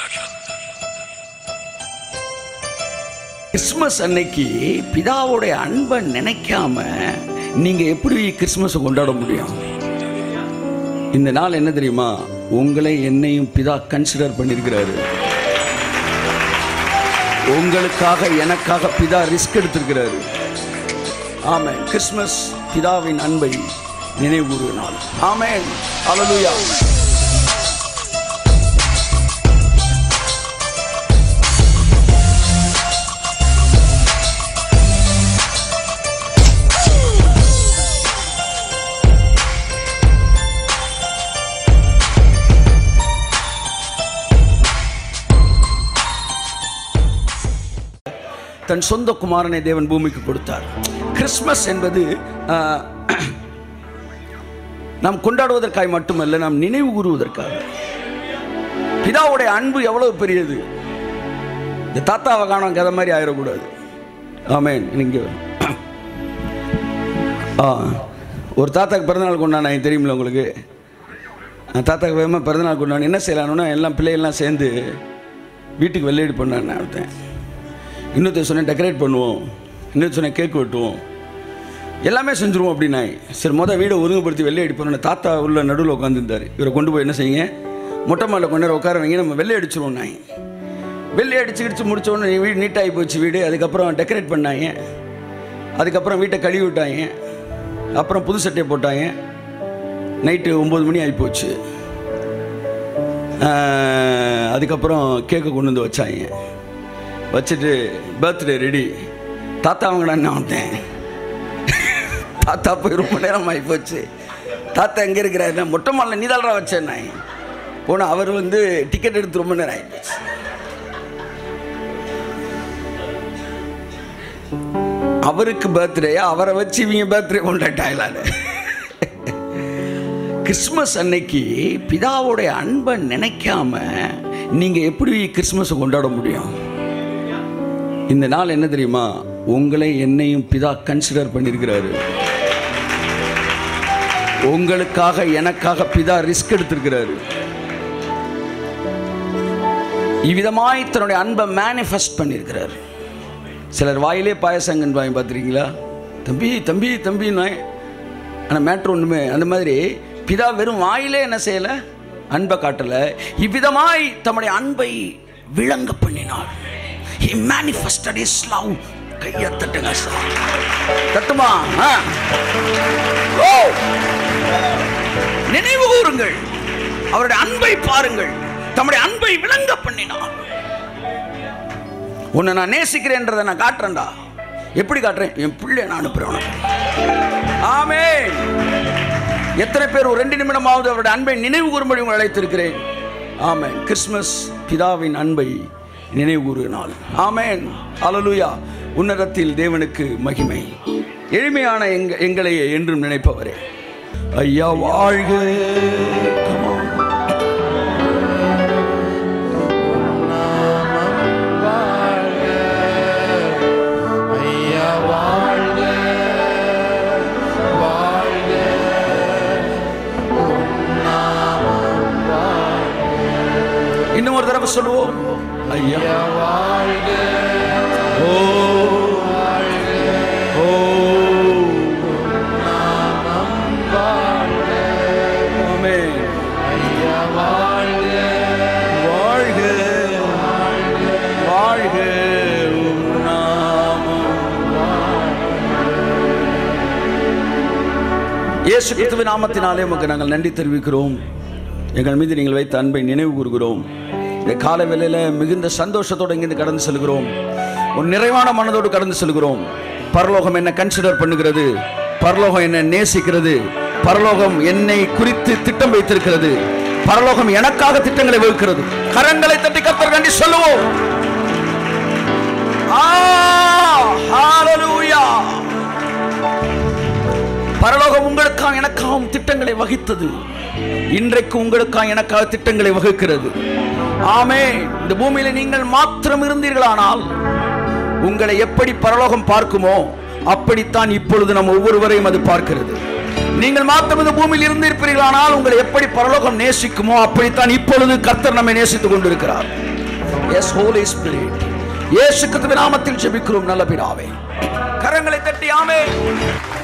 Christmas அன்னைக்கு பிதாவுடைய அன்பை நினைக்காம நீங்க எப்படி கிறிஸ்மஸை கொண்டாட முடியும் இந்த நாள் என்ன தெரியுமா உங்களை என்னையும் பிதா கன்சிடர் பண்ணியிருக்கிறாரு உங்களுக்காக எனக்காக பிதா ரிஸ்க் எடுத்திருக்கிறாரு ஆமென் கிறிஸ்மஸ் பிதாவின் அன்பை நினைவுறு நாள் ஆமென் அல்லேலூயா தன் சொந்த குமாரனை தேவன் பூமிக்கு கொடுத்தார் கிறிஸ்மஸ் என்பது ஆஹ், நாம் கொண்டாடுவதற்காக மட்டுமல்ல நாம் நினைவு கூறுவதற்காக பிதாவுடைய அன்பு எவ்வளவு பெரியது இந்த தாத்தாவை காணோம் கதை மாதிரி ஆயிடக்கூடாது ஆமேன் நீங்க ஆ ஒரு தாத்தாக்கு பிறந்தநாள் கொண்டாடினேன் தெரியுமில்ல உங்களுக்கு அந்த தாத்தாக்கு வேகமாக பிறந்தநாள் கொண்டாடி என்ன செய்யலாம்னா எல்லாம் பிள்ளைகள்லாம் சேர்ந்து வீட்டுக்கு வெள்ளையடி பண்ணான்னு ஒருத்தன் இன்னொருத்தர் சொன்னேன் டெக்கரேட் பண்ணுவோம் இன்னொரு சொன்னேன் கேக் வெட்டுவோம் எல்லாமே செஞ்சுருவோம் அப்படின்னா சரி மொதல் வீடை ஒழுங்குபடுத்தி வெள்ளை அடிப்போம் தாத்தா உள்ள நடுவில் உட்காந்துருந்தார் இவரை கொண்டு போய் என்ன செய்யுங்க மொட்டை மாடில் கொண்டு நேரம் உட்கார வைங்க நம்ம வெள்ளை அடிச்சிருவோம் நான் வெள்ளை அடிச்சு கிடிச்சு முடிச்ச உடனே வீடு நீட்டாகி போச்சு வீடு அதுக்கப்புறம் டெக்கரேட் பண்ணாங்க அதுக்கப்புறம் வீட்டை கழுவி விட்டாங்க அப்புறம் புது சட்டையை போட்டாங்க நைட்டு ஒம்பது மணி ஆகி போச்சு ஆஹ், அதுக்கப்புறம் கேக்கை கொண்டு வந்து வச்சாங்க வச்சுட்டு பர்த்டே ரெடி தாத்தா வாங்கடான்னு நான் வந்தேன் தாத்தா போய் ரொம்ப நேரம் ஆகி போச்சு தாத்தா எங்கே இருக்கிறாரு நான் மொட்டை மாலில் நீதாளரா வச்சேன் நான் போனால் அவர் வந்து டிக்கெட் எடுத்து ரொம்ப நேரம் ஆகி போச்சு அவருக்கு பர்த்டே அவரை வச்சு இவங்க பர்த்டே கொண்டாட்டாங்களான்னு கிறிஸ்மஸ் அன்னைக்கு பிதாவுடைய அன்பை நினைக்காம நீங்க எப்படி கிறிஸ்மஸை கொண்டாட முடியும் இந்த நாள் என்ன தெரியுமா உங்களை என்னையும் பிதா கன்சிடர் பண்ணியிருக்கிறாரு உங்களுக்காக எனக்காக பிதா ரிஸ்க் எடுத்திருக்கிறாரு இவ்விதமாய் தன்னுடைய அன்பை மேனிஃபெஸ்ட் பண்ணியிருக்கிறார் சிலர் வாயிலே பாயசங்கன் வாங்கி பார்த்துருக்கீங்களா தம்பி தம்பி தம்பி நாய் ஆனால் மேட்ரு ஒன்றுமே அந்த மாதிரி பிதா வெறும் வாயிலே என்ன செய்யலை அன்பை காட்டலை இவ்விதமாய் தம்முடைய அன்பை விளங்க பண்ணினார் he manifested his love கையை தட்டுங்க சார் தட்டுமா ஆ. ஓ நினைவு கூறுங்கள் அவருடைய அன்பை பாருங்கள் தம்முடைய அன்பை விளங்க பண்ணினார் உன்னை நான் நேசிக்கிறேன்றதை நான் காட்டுறேன்டா எப்படி காட்டுறேன் என் பிள்ளை நான் அனுப்புறேன் உனக்கு ஆமென் எத்தனை பேர் ஒரு ரெண்டு நிமிடமாவது அவருடைய அன்பை நினைவு கூறும்படி உங்களை அழைத்திருக்கிறேன் ஆமென் கிறிஸ்மஸ் பிதாவின் அன்பை நினைவு கூறு நாள் ஆமென் அலலுயா உன்னதத்தில் தேவனுக்கு மகிமை எளிமையான எங்க எங்களையே என்றும் நினைப்பவரே ஐயா வாழ்க Come on. ஐயா வாழ்க வாழ்க இன்னும் ஒரு தடவை சொல்லுவோம் ஐயா ஐயா வாழ்க ஓ ஓ ஆமென். ஐயா வாழ்க வாழ்க வாழ்க உம் நாமம். இயேசு கிறிஸ்துவின் நாமத்தினாலே உமக்கு நாங்கள் நன்றி தெரிவிக்கிறோம் எங்கள் மீது நீங்கள் வைத்த அன்பை நினைவு கூறுகிறோம் இந்த கால வேளையில மிகுந்த சந்தோஷத்தோடு இங்கிருந்து கடந்து செல்கிறோம் ஒரு நிறைவான மனதோடு கடந்து செல்கிறோம் பரலோகம் என்ன கன்சிடர் பண்ணுகிறது பரலோகம் என்ன நேசிக்கிறது பரலோகம் என்னை குறித்து திட்டம் வைத்திருக்கிறது பரலோகம் எனக்காக திட்டங்களை வகுக்கிறது கரங்களை தட்டி கத்தர் கண்டி சொல்லுவோம் ஆ, hallelujah. பரலோகம் உங்களுக்காக எனக்காகவும் திட்டங்களை வகித்தது இன்றைக்கு உங்களுக்காக எனக்காக திட்டங்களை வகுக்கிறது ஆமே இந்த பூமியில நீங்கள் மாத்திரம் இருந்தீர்களானால் உங்களை எப்படி பரலோகம் பார்க்குமோ அப்படித்தான் இப்பொழுது நம்ம ஒவ்வொருவரையும் அது பார்க்கிறது நீங்கள் மாத்திரம் இந்த பூமியில் இருந்திருப்பீர்களானால் உங்களை எப்படி பரலோகம் நேசிக்குமோ அப்படித்தான் இப்பொழுது கர்த்தர் நம்மை நேசித்துக் கொண்டிருக்கிறார் எஸ் ஹோலி ஸ்பிரிட் இயேசு கிறிஸ்துவின் நாமத்தில் ஜெபிக்கிறோம் நல்ல பிதாவே கரங்களை தட்டி ஆமே